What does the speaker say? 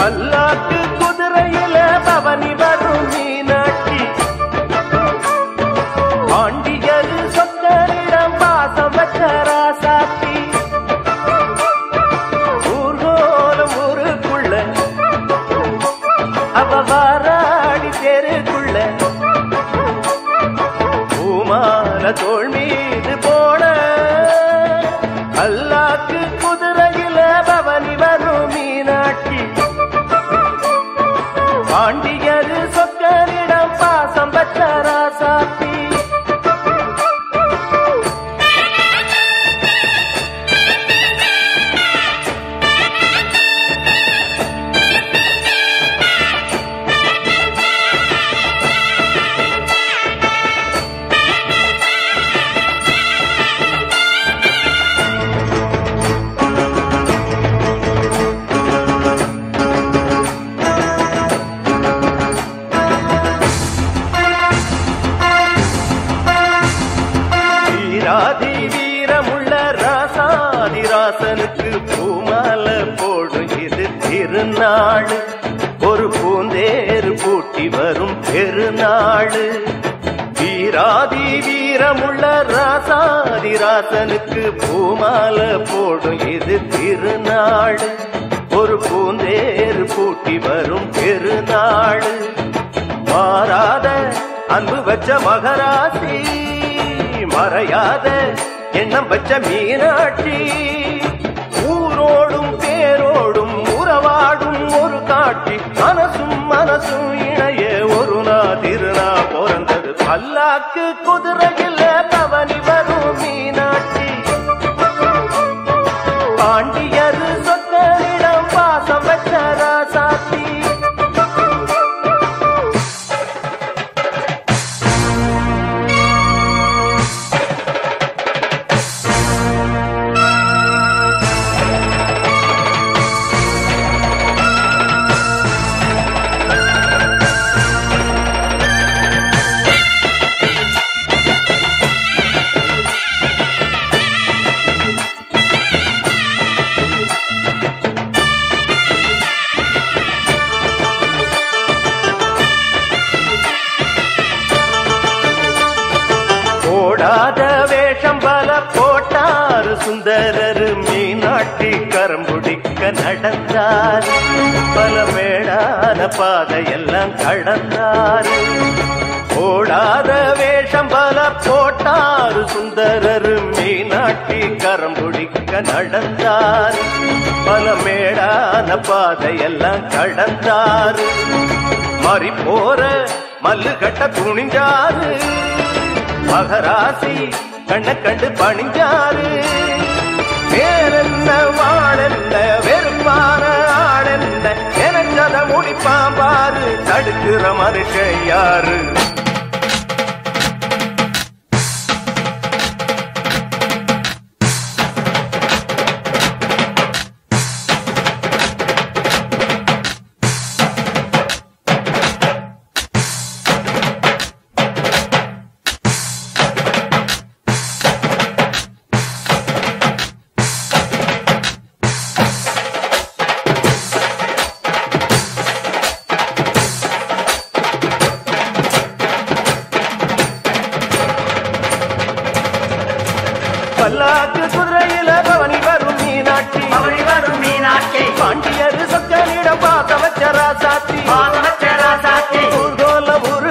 பல்லாக்கு குதிரையில பவனி வரும் மீனாட்சி பாண்டியர் சொக்கரிடம் பாசம் வச்ச ராசாத்தி ஊர்கோலம் ஊருக்குள்ள அவ வாராடி தெருக்குள்ள பூமால தோள் மீது போட அல்லாக்கு குதிரையில பவனி வரும் மீனாட்சி பாண்டியர் சொக்கரிடம் பாசம் பற்ற ராசாத்தி வீராதி வீரமுள்ள ராசாதி ராசனுக்கு பூமால போடும் இது திருநாள் ஒரு பூந்தேறு பூட்டி வரும் பெருநாள் வீராதி வீரமுள்ள ராசாதி ராசனுக்கு பூமால போடும் இது திருநாள் ஒரு பூந்தேறு பூட்டி வரும் பெருநாள் மாறாத அன்பு வச்ச மகராசி மறையாத எண்ணம் வச்ச மீனாட்சி ஊரோடும் பேரோடும் உறவாடும் ஒரு காட்சி மனசும் மனசும் இணைய ஒரு நா திருநா பிறந்தது பல்லாக்கு குதிரையில் பவனி வரும் மீனாட்சி பாண்டியர் சொக்கரிடம் பாசம் வச்ச ராசாத்தி போடாத வேஷம் பல போட்டார் சுந்தரர் மீனாட்டி கரம்புடிக்க நடந்தார் பல மேடான பாதையெல்லாம் கடந்தார் போடாத வேஷம் பல போட்டார் சுந்தரர் மீனாட்டி கரம்புடிக்க நடந்தார் பல மேடான பாதையெல்லாம் கடந்தார் மாறி போற மல்லு கட்ட துணிஞ்சாரு மகராசி கண்ண கண்டு பணிஞ்சாரு வேறென்ன வாழென்ன வெறுப்பான ஆளென்ன எனச்சத முடிப்பான் பாரு தடுக்கிற மனுஷன் யாரு பல்லாக்கு குதிரையில பவனி வரும் மீனாட்சி பவனி வரும் மீனாட்சி பாண்டியர் சொக்கனிடம் பாச வச்ச ராசாத்தி பாதவச்ச ராசாத்தி ஊர்கோல ஊரு